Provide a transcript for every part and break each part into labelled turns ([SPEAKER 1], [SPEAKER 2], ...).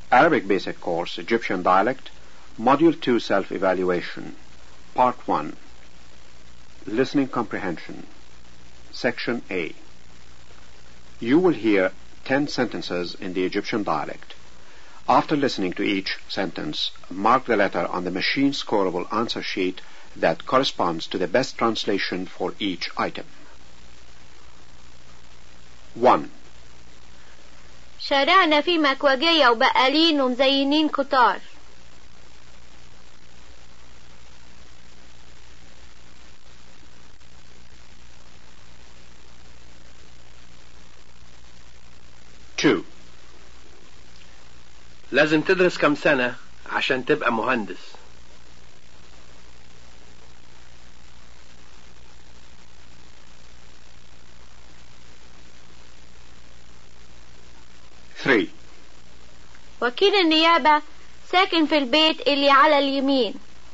[SPEAKER 1] Arabic Basic Course, Egyptian Dialect, Module 2 Self-Evaluation, Part 1, Listening Comprehension, Section A. You will hear 10 sentences in the Egyptian dialect. After listening to each sentence, mark the letter on the machine scoreable answer sheet that corresponds to the best translation for each item. 1.
[SPEAKER 2] شارعنا فيه مكوجية وبقالين ومزينين كتار
[SPEAKER 1] Two.
[SPEAKER 3] لازم تدرس كم سنة عشان تبقى مهندس
[SPEAKER 1] Three.
[SPEAKER 2] وكيل النيابة ساكن في البيت اللي على اليمين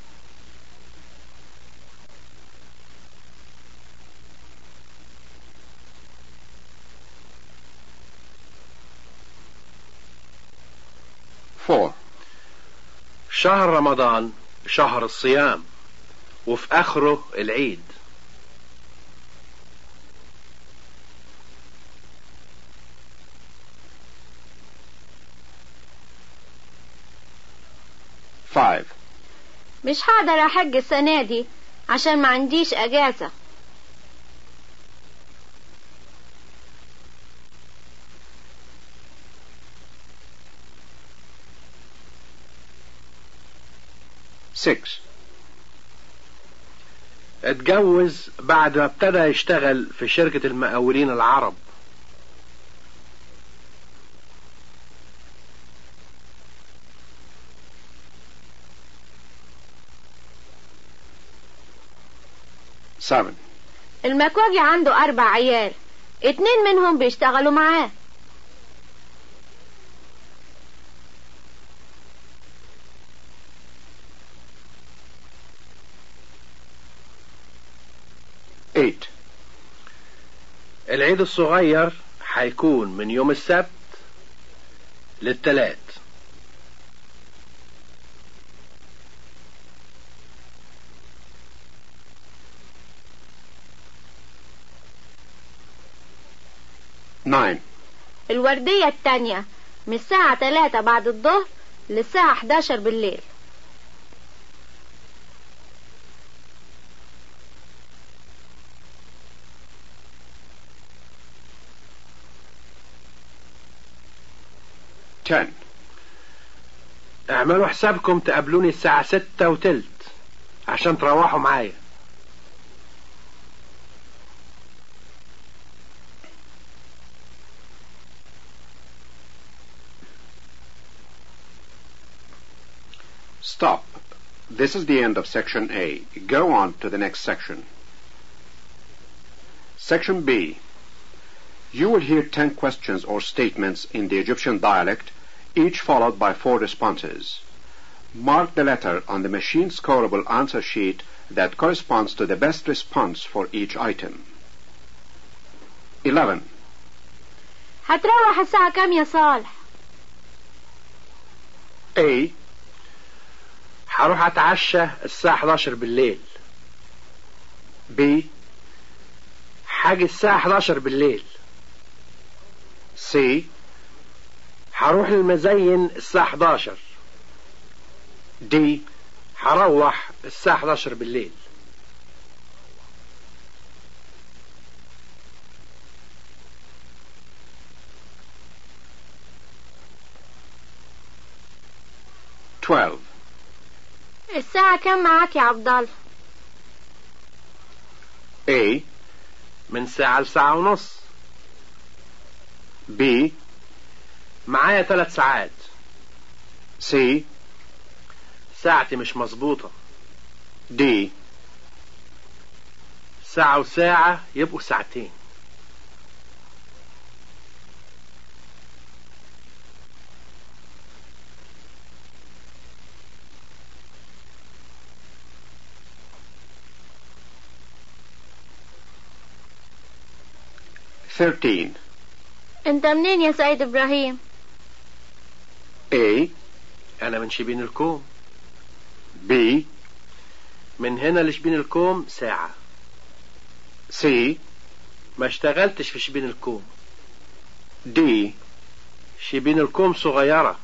[SPEAKER 1] Four.
[SPEAKER 3] شهر رمضان شهر الصيام وفي آخره العيد
[SPEAKER 1] Five.
[SPEAKER 2] مش هقدر احج السنة دي عشان ما عنديش اجازة
[SPEAKER 1] Six.
[SPEAKER 3] اتجوز بعد ما ابتدى يشتغل في شركة المقاولين العرب
[SPEAKER 1] Seven.
[SPEAKER 2] المكواجي عنده اربع عيال اتنين منهم بيشتغلوا معاه
[SPEAKER 1] Eight.
[SPEAKER 3] العيد الصغير هيكون من يوم السبت للتلات
[SPEAKER 1] Nine.
[SPEAKER 2] الوردية التانية من الساعة 3 بعد الظهر للساعة 11 بالليل
[SPEAKER 1] Ten.
[SPEAKER 3] اعملوا حسابكم تقابلوني الساعة ستة وتلت عشان تروحوا معايا
[SPEAKER 1] Stop. This is the end of section A. Go on to the next section. Section B. You will hear 10 questions or statements in the Egyptian dialect, each followed by four responses. Mark the letter on the machine scoreable answer sheet that corresponds to the best response for each item. 11.
[SPEAKER 2] هتروح الساعة كام يا صالح
[SPEAKER 1] A.
[SPEAKER 3] هروح اتعشى الساعة 11 بالليل
[SPEAKER 1] B.
[SPEAKER 3] حاجة الساعة 11 بالليل
[SPEAKER 1] C.
[SPEAKER 3] هروح المزين الساعة 11
[SPEAKER 1] D.
[SPEAKER 3] هروح الساعة 11 بالليل
[SPEAKER 1] Twelve.
[SPEAKER 2] الساعة كام معاك يا عبد الله
[SPEAKER 1] A.
[SPEAKER 3] من ساعة لساعة ونص
[SPEAKER 1] B.
[SPEAKER 3] معايا ثلاث ساعات
[SPEAKER 1] C.
[SPEAKER 3] ساعتي مش مظبوطة
[SPEAKER 1] D.
[SPEAKER 3] ساعة وساعة يبقوا ساعتين
[SPEAKER 1] Thirteen.
[SPEAKER 2] انت منين يا سيد ابراهيم
[SPEAKER 1] A
[SPEAKER 3] أنا من شبين الكوم
[SPEAKER 1] B
[SPEAKER 3] من هنا لشبين الكوم ساعة
[SPEAKER 1] C
[SPEAKER 3] ما اشتغلتش في شبين الكوم
[SPEAKER 1] D
[SPEAKER 3] شبين الكوم صغيرة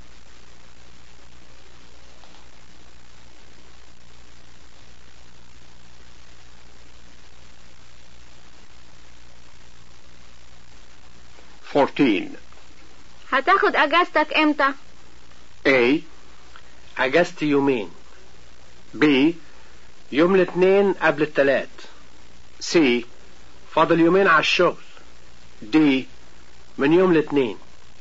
[SPEAKER 1] fourteen
[SPEAKER 2] هتاخد اجازتك امتى
[SPEAKER 1] A
[SPEAKER 3] أجازتي يومين
[SPEAKER 1] B
[SPEAKER 3] يوم الاثنين قبل التلات
[SPEAKER 1] C
[SPEAKER 3] فاضل يومين على الشغل
[SPEAKER 1] D
[SPEAKER 3] من يوم الاثنين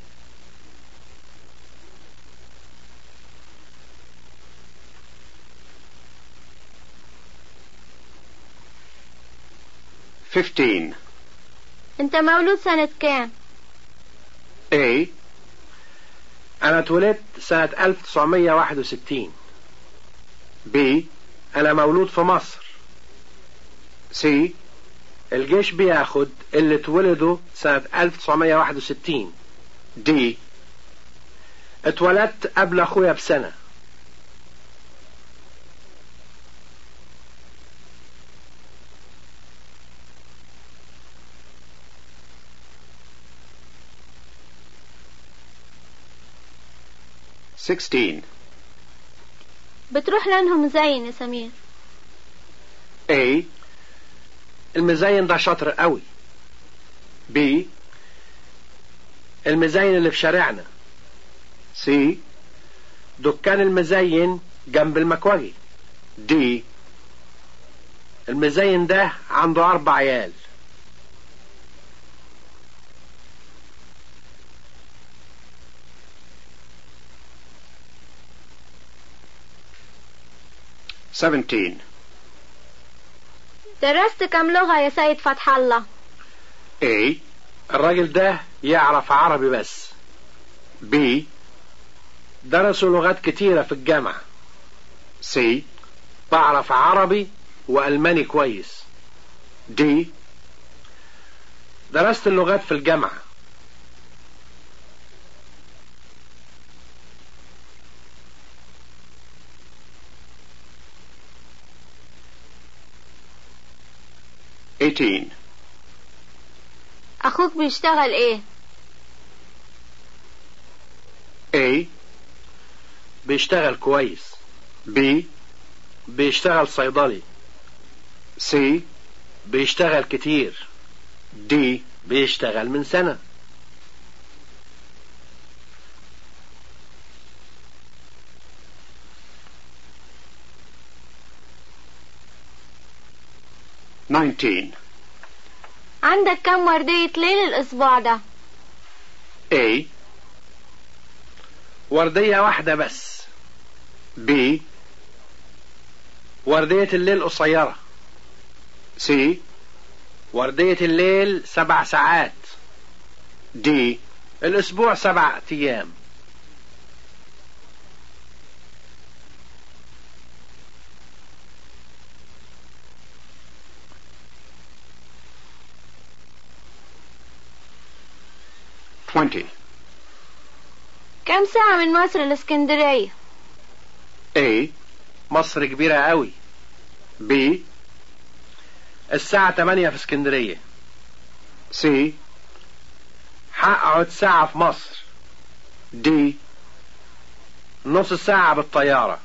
[SPEAKER 1] fifteen
[SPEAKER 2] انت مولود سنة كام
[SPEAKER 1] A
[SPEAKER 3] أنا اتولدت سنة 1961
[SPEAKER 1] B
[SPEAKER 3] أنا مولود في مصر
[SPEAKER 1] C
[SPEAKER 3] الجيش بياخد اللي اتولدوا سنة 1961
[SPEAKER 1] D
[SPEAKER 3] اتولدت قبل أخويا بسنة
[SPEAKER 1] sixteen
[SPEAKER 2] بتروح لانهم مزين يا سمير
[SPEAKER 1] A
[SPEAKER 3] المزين ده شاطر قوي
[SPEAKER 1] B
[SPEAKER 3] المزين اللي في شارعنا
[SPEAKER 1] C
[SPEAKER 3] دكان المزين جنب المكوجي
[SPEAKER 1] D
[SPEAKER 3] المزين ده عنده أربع عيال
[SPEAKER 1] seventeen
[SPEAKER 2] درست كام لغة يا سيد فتح الله
[SPEAKER 1] A
[SPEAKER 3] الراجل ده يعرف عربي بس
[SPEAKER 1] B
[SPEAKER 3] درسوا لغات كتيرة في الجامعة
[SPEAKER 1] C
[SPEAKER 3] بعرف عربي وألماني كويس
[SPEAKER 1] D
[SPEAKER 3] درست اللغات في الجامعة
[SPEAKER 1] eighteen
[SPEAKER 2] اخوك بيشتغل ايه
[SPEAKER 1] A
[SPEAKER 3] بيشتغل كويس
[SPEAKER 1] B
[SPEAKER 3] بيشتغل صيدلي
[SPEAKER 1] C
[SPEAKER 3] بيشتغل كتير
[SPEAKER 1] D
[SPEAKER 3] بيشتغل من سنة
[SPEAKER 1] nineteen
[SPEAKER 2] عندك كام وردية ليل الاسبوع ده
[SPEAKER 1] A
[SPEAKER 3] وردية واحدة بس
[SPEAKER 1] B
[SPEAKER 3] وردية الليل قصيرة
[SPEAKER 1] C
[SPEAKER 3] وردية الليل سبع ساعات
[SPEAKER 1] D
[SPEAKER 3] الأسبوع سبع أيام
[SPEAKER 1] twenty
[SPEAKER 2] كام ساعة من مصر لاسكندرية
[SPEAKER 1] A
[SPEAKER 3] مصر كبيرة قوي
[SPEAKER 1] B
[SPEAKER 3] الساعة 8 في اسكندرية
[SPEAKER 1] C
[SPEAKER 3] هقعد ساعة في مصر
[SPEAKER 1] D
[SPEAKER 3] نص ساعة بالطيارة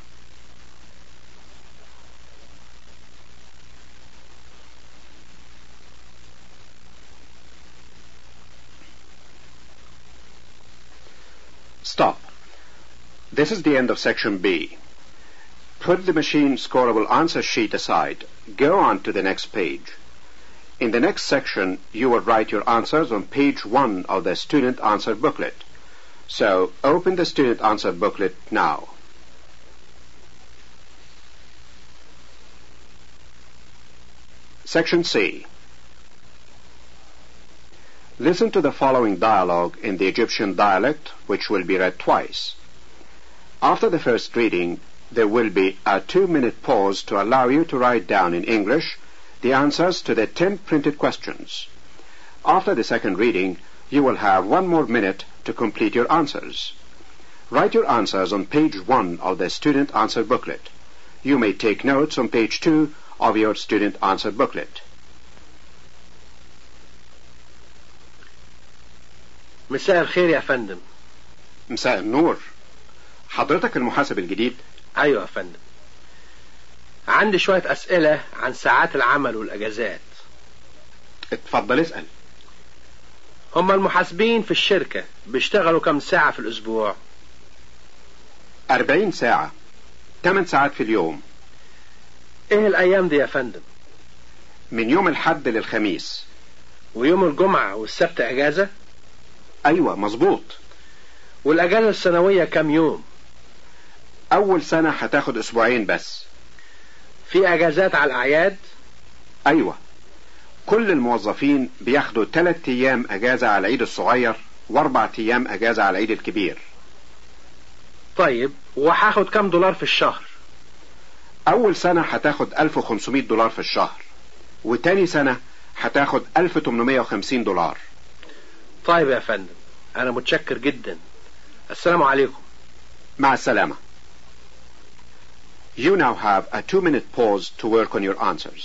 [SPEAKER 1] Stop. This is the end of section B. Put the machine scoreable answer sheet aside. Go on to the next page. In the next section, you will write your answers on page 1 of the student answer booklet. So, open the student answer booklet now. Section C. Listen to the following dialogue in the Egyptian dialect, which will be read twice. After the first reading, there will be a two-minute pause to allow you to write down in English the answers to the ten printed questions. After the second reading, you will have one more minute to complete your answers. Write your answers on page 1 of the student answer booklet. You may take notes on page 2 of your student answer booklet.
[SPEAKER 3] مساء الخير يا فندم
[SPEAKER 1] مساء النور حضرتك المحاسب الجديد
[SPEAKER 3] ايوه يا فندم عندي شوية اسئلة عن ساعات العمل والاجازات
[SPEAKER 1] اتفضل اسأل
[SPEAKER 3] هما المحاسبين في الشركة بيشتغلوا كم ساعة في الاسبوع
[SPEAKER 1] 40 ساعة 8 ساعات في اليوم
[SPEAKER 3] ايه الايام دي يا فندم
[SPEAKER 1] من يوم الحد للخميس
[SPEAKER 3] ويوم الجمعة والسبت اجازة
[SPEAKER 1] أيوة مظبوط
[SPEAKER 3] والاجازة السنوية كم يوم
[SPEAKER 1] أول سنة هتاخد أسبوعين بس
[SPEAKER 3] في اجازات على الاعياد
[SPEAKER 1] أيوة كل الموظفين بياخدوا ثلاث أيام أجازة على العيد الصغير وأربع أيام أجازة على العيد الكبير
[SPEAKER 3] طيب وهاخد كم دولار في الشهر
[SPEAKER 1] أول سنة هتاخد 1500 دولار في الشهر وتاني سنة هتاخد 1850 دولار
[SPEAKER 3] طيب يا فندم انا متشكر جدا السلام عليكم
[SPEAKER 1] مع السلامة You now have a two-minute pause to work on your answers.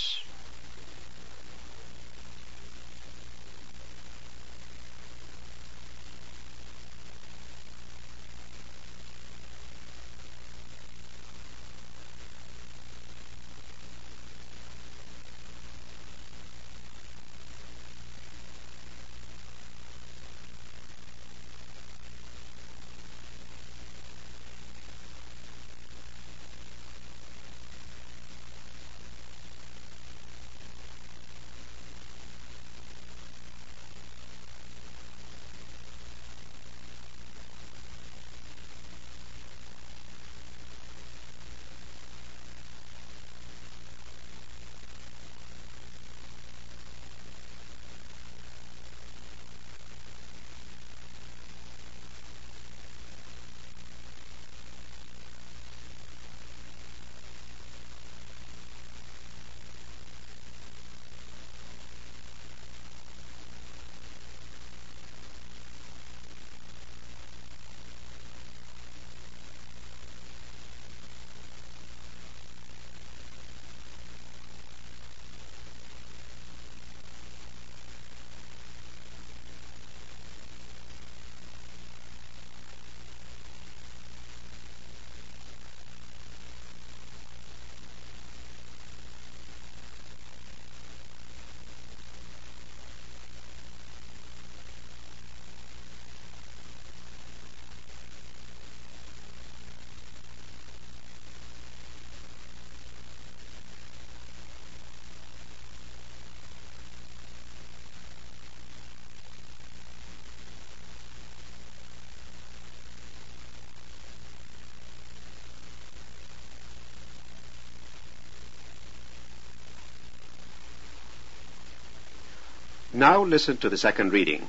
[SPEAKER 1] Now listen to the second reading.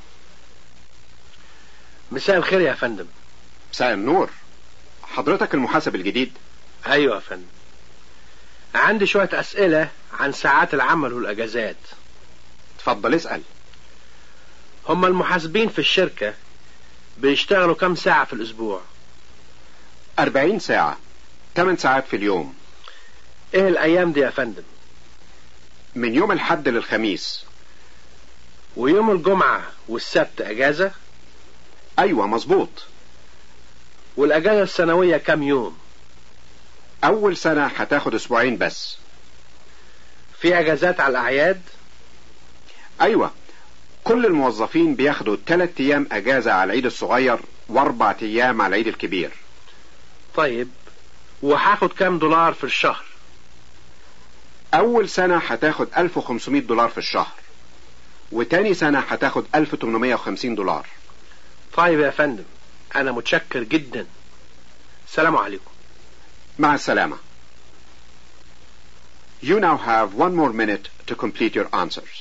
[SPEAKER 3] مساء الخير يا فندم
[SPEAKER 1] مساء النور حضرتك المحاسب الجديد
[SPEAKER 3] ايوه يا فندم عندي شوية اسئلة عن ساعات العمل والاجازات
[SPEAKER 1] اتفضل اسأل
[SPEAKER 3] هما المحاسبين في الشركة بيشتغلوا كم ساعة في الاسبوع
[SPEAKER 1] 40 ساعة 8 ساعات في اليوم
[SPEAKER 3] ايه الايام دي يا فندم
[SPEAKER 1] من يوم الحد للخميس
[SPEAKER 3] ويوم الجمعة والسبت اجازة
[SPEAKER 1] أيوة مظبوط
[SPEAKER 3] والاجازة السنوية كم يوم
[SPEAKER 1] أول سنة هتاخد أسبوعين بس
[SPEAKER 3] في اجازات على الاعياد
[SPEAKER 1] أيوة كل الموظفين بياخدوا ثلاث أيام أجازة على العيد الصغير وأربع أيام على العيد الكبير
[SPEAKER 3] طيب وهاخد كم دولار في الشهر
[SPEAKER 1] أول سنة هتاخد 1500 دولار في الشهر وتاني سنة هتاخد 1850 دولار
[SPEAKER 3] طيب يا فندم انا متشكر جدا السلام عليكم
[SPEAKER 1] مع السلامة You now have one more minute to complete your answers.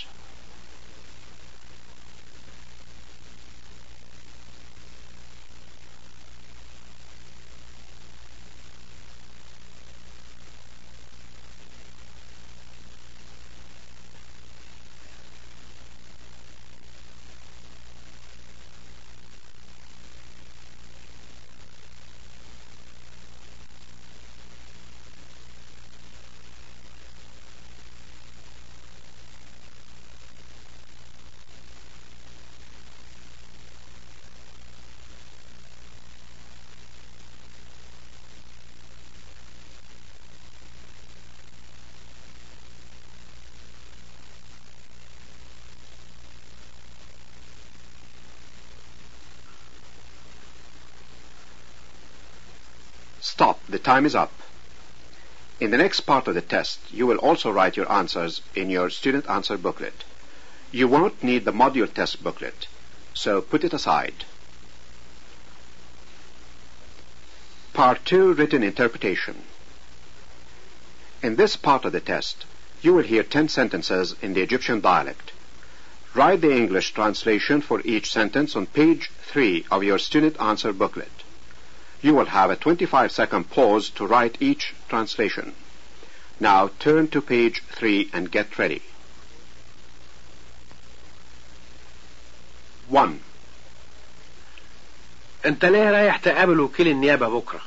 [SPEAKER 1] Stop. The time is up. In the next part of the test, you will also write your answers in your student answer booklet. You won't need the module test booklet, so put it aside. Part 2 Written Interpretation. In this part of the test, you will hear 10 sentences in the Egyptian dialect. Write the English translation for each sentence on page 3 of your student answer booklet. You will have a 25 second pause to write each translation. Now turn to page 3 and get ready. 1.
[SPEAKER 3] انت ليه رايح تقابل وكيل النيابة بكرة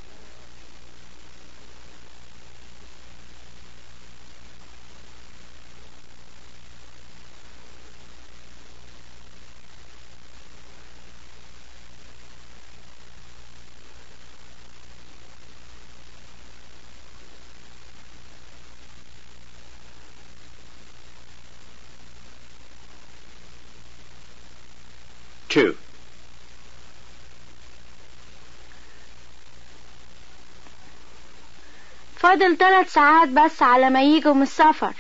[SPEAKER 1] Two.
[SPEAKER 2] فاضل ثلاث ساعات بس على ما يجوا من السفر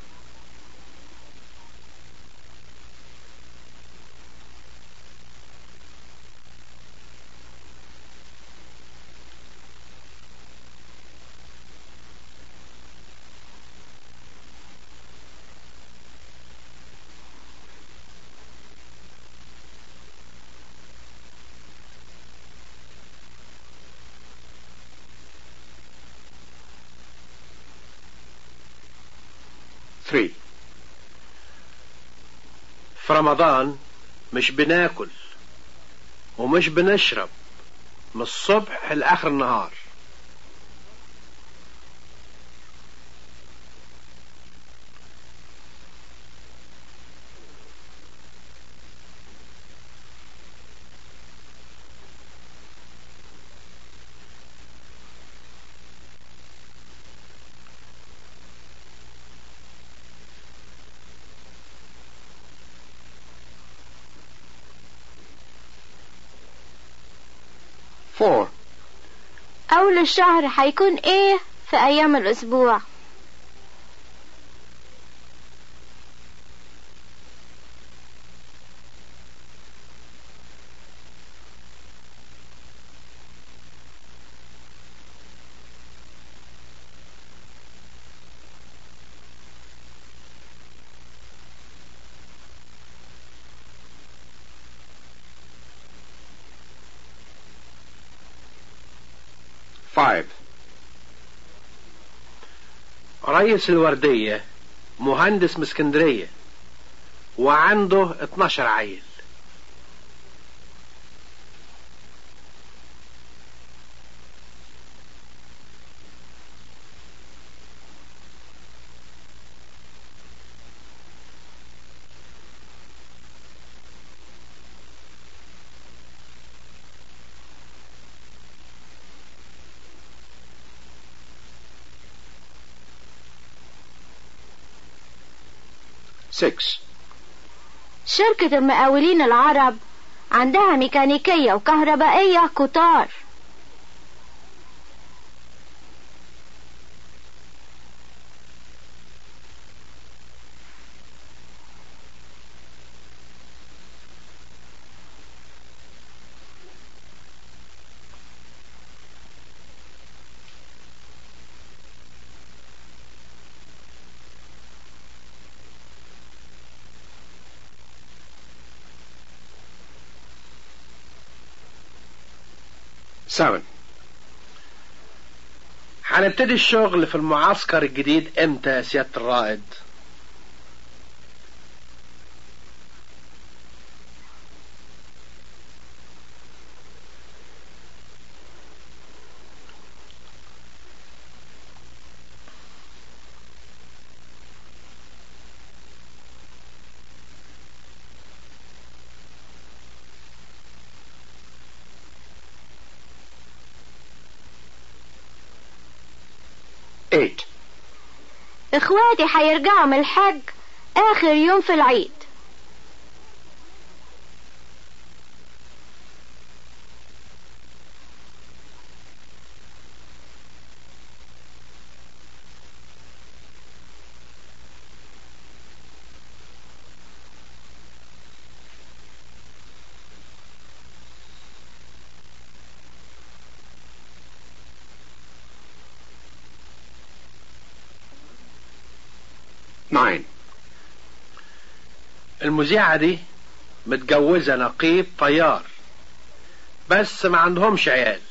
[SPEAKER 1] Three.
[SPEAKER 3] في رمضان مش بناكل ومش بنشرب من الصبح لآخر النهار
[SPEAKER 1] Four.
[SPEAKER 2] أول الشهر هيكون إيه في أيام الأسبوع
[SPEAKER 1] Five.
[SPEAKER 3] رئيس الوردية مهندس من اسكندرية وعنده 12 عيل
[SPEAKER 1] Six.
[SPEAKER 2] شركة المقاولين العرب عندها ميكانيكية وكهربائية كتار
[SPEAKER 1] Seven.
[SPEAKER 3] هنبتدي الشغل في المعسكر الجديد امتى يا سيادة الرائد
[SPEAKER 1] Eight.
[SPEAKER 2] اخواتي هيرجعوا من الحج اخر يوم في العيد
[SPEAKER 1] 9.
[SPEAKER 3] المذيعة دي متجوزة نقيب طيار بس ما عندهمش عيال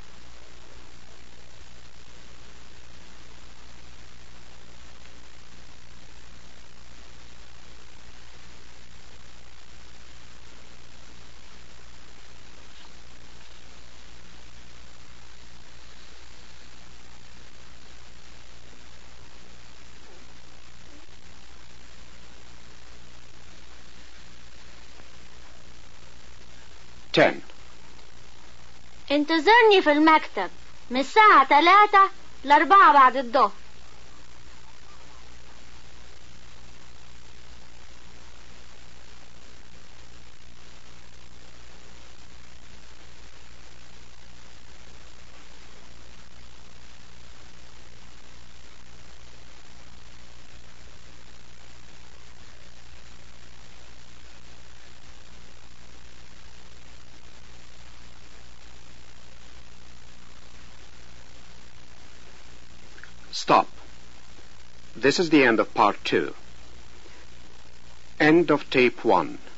[SPEAKER 1] Ten.
[SPEAKER 2] انتظرني في المكتب من الساعة تلاتة لأربعة بعد الظهر
[SPEAKER 1] Stop. This is the end of part two. End of tape one.